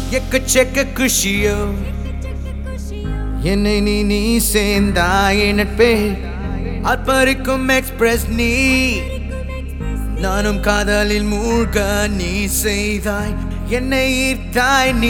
எக்கச்சக்க குஷியோ என்னை நீ நீ சேர்ந்தாய் நட்பே அற்பரிக்கும் எக்ஸ்பிரஸ் நீ நானும் காதலில் மூழ்க நீ செய்தாய் என்னை ஈர்த்தாய் நீ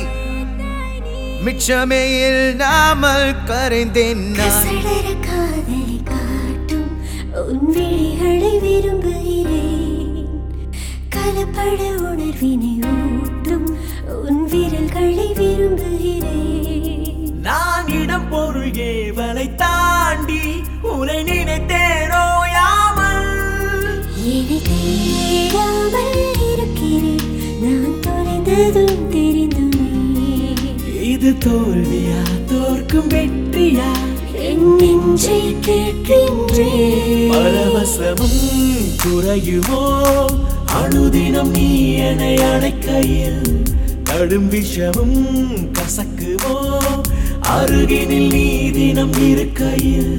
மிச்சமே இல்லாமல் கரைந்தேன் நான் கசடர காதலை காட்டும் உன் விழிகளை விரும்புகிறேன் கலப்பட உணர்வினை ஊட்டும் உன் விரல்களை விரும்புகிறேன் நான் இடம் பொருள் ஏவலை தாண்டி உனை நினைத்தேனோ யாமல் என்னை தேடாமல் இருக்கிறேன் நான் தொலைந்ததும் தெரிந்துமே இது தோல்வியா தோற்கும் வெற்றியா என் நெஞ்சை கேட்கின்றேன் பரவசமும் குறையுமோ அனுதினம் நீ என்னை அழைக்கையில் கடும் விஷமும் கசக்குமோ அருகினில் நீ தினம் இருக்கையில்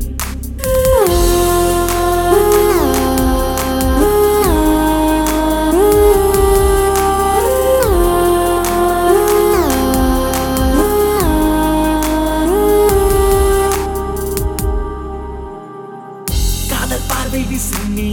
காதல் பார்வை விசினி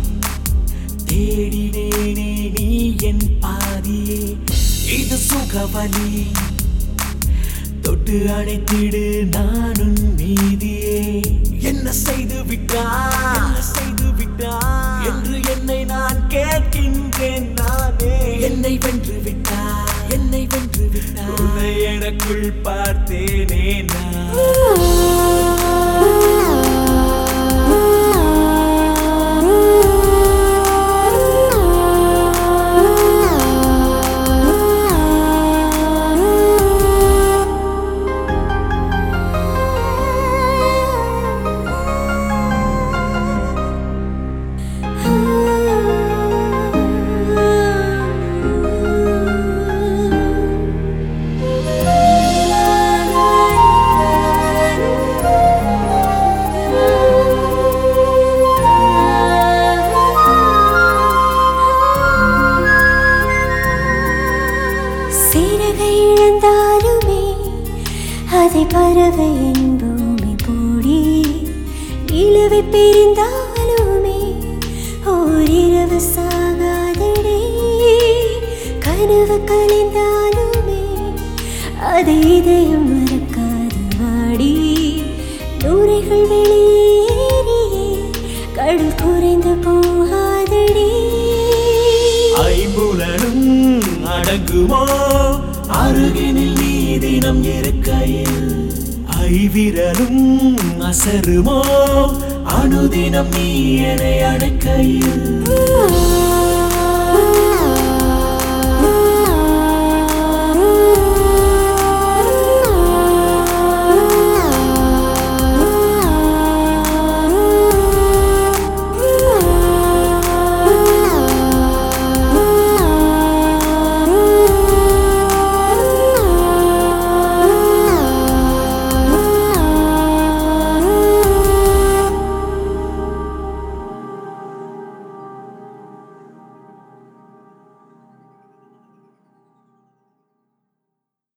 தேடினேனே நீ என் பாதியே இது சுகவலி தொட்டு அணைத்திடு நானும் நீதியே என்ன செய்து விட்டான் என்ன செய்து விட்டான் என்று என்னை நான் கேட்கின்றேன் நானே என்னை வென்று விட்டான் என்னை வென்று விட்டான் உன்னை எனக்குள் பார்த்தேனே நான் சிறகை இழந்தாலுமே அதை பறவை என்போமே போடி நிலவை பிரிந்தாலுமே ஓரிரவு சாகாதடே கனவு கலைந்தாலுமே அதை இதயம் மறக்காது வாடி நூறைகள் வெளியேறியே கடல் குறைந்து போகாதடே ஐம்புலனும் அடங்குமோ அருகினில் நீ தினம் இருக்கையில் ஐவிரலும் அசருமோ அனுதினம் நீ என்னை அடைக்கையில்